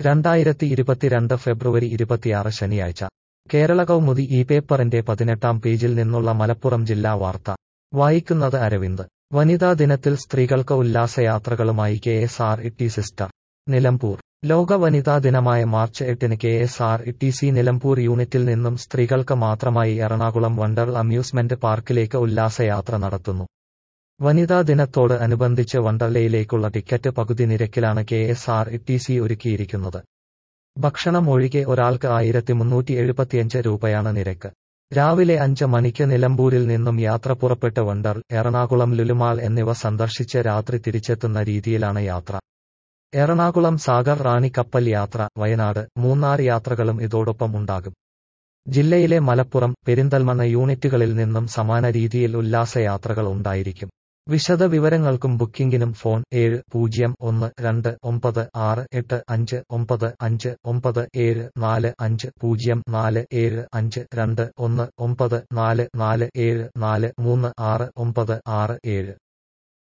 രണ്ടായിരത്തി ഇരുപത്തിരണ്ട് ഫെബ്രുവരി ഇരുപത്തിയാറ് ശനിയാഴ്ച കേരള കൗമുദി ഈ പേപ്പറിന്റെ പതിനെട്ടാം പേജിൽ നിന്നുള്ള മലപ്പുറം ജില്ലാ വാർത്ത വായിക്കുന്നത് അരവിന്ദ് വനിതാ ദിനത്തിൽ സ്ത്രീകൾക്ക് ഉല്ലാസയാത്രകളുമായി K S R E T സിസ്റ്റർ നിലമ്പൂർ ലോക വനിതാ ദിനമായ മാർച്ച് എട്ടിന് K S R E T C Nilambur യൂണിറ്റിൽ നിന്നും സ്ത്രീകൾക്ക് മാത്രമായി എറണാകുളം വണ്ടർ അമ്യൂസ്മെന്റ് പാർക്കിലേക്ക് ഉല്ലാസയാത്ര നടത്തുന്നു വനിതാ ദിനത്തോട് അനുബന്ധിച്ച് വണ്ടർലയിലേക്കുള്ള ടിക്കറ്റ് പകുതി നിരക്കിലാണ് K S R E T സി ഒരുക്കിയിരിക്കുന്നത് ഭക്ഷണം ഒഴികെ ഒരാൾക്ക് ആയിരത്തി മുന്നൂറ്റി എഴുപത്തിയഞ്ച് രൂപയാണ് നിരക്ക് രാവിലെ അഞ്ച് മണിക്ക് നിലമ്പൂരിൽ നിന്നും യാത്ര പുറപ്പെട്ട് വണ്ടർ എറണാകുളം ലുലുമാൾ എന്നിവ സന്ദർശിച്ച് രാത്രി തിരിച്ചെത്തുന്ന രീതിയിലാണ് യാത്ര എറണാകുളം സാഗർ റാണി കപ്പൽ യാത്ര വയനാട് മൂന്നാർ യാത്രകളും ഇതോടൊപ്പം ഉണ്ടാകും ജില്ലയിലെ മലപ്പുറം പെരിന്തൽമണ്ണ യൂണിറ്റുകളിൽ നിന്നും സമാന രീതിയിൽ ഉല്ലാസയാത്രകൾ ഉണ്ടായിരിക്കും വിശദ വിവരങ്ങൾക്കും ബുക്കിംഗിനും ഫോൺ ഏഴ് പൂജ്യം ഒന്ന് രണ്ട് ഒമ്പത് ആറ് എട്ട് അഞ്ച് ഒമ്പത് അഞ്ച് ഒമ്പത് ഏഴ് നാല് അഞ്ച് പൂജ്യം നാല് ഏഴ് അഞ്ച് രണ്ട് ഒന്ന് ഒമ്പത് നാല് നാല് ഏഴ് നാല് മൂന്ന് ആറ് ഒമ്പത് ആറ് ഏഴ്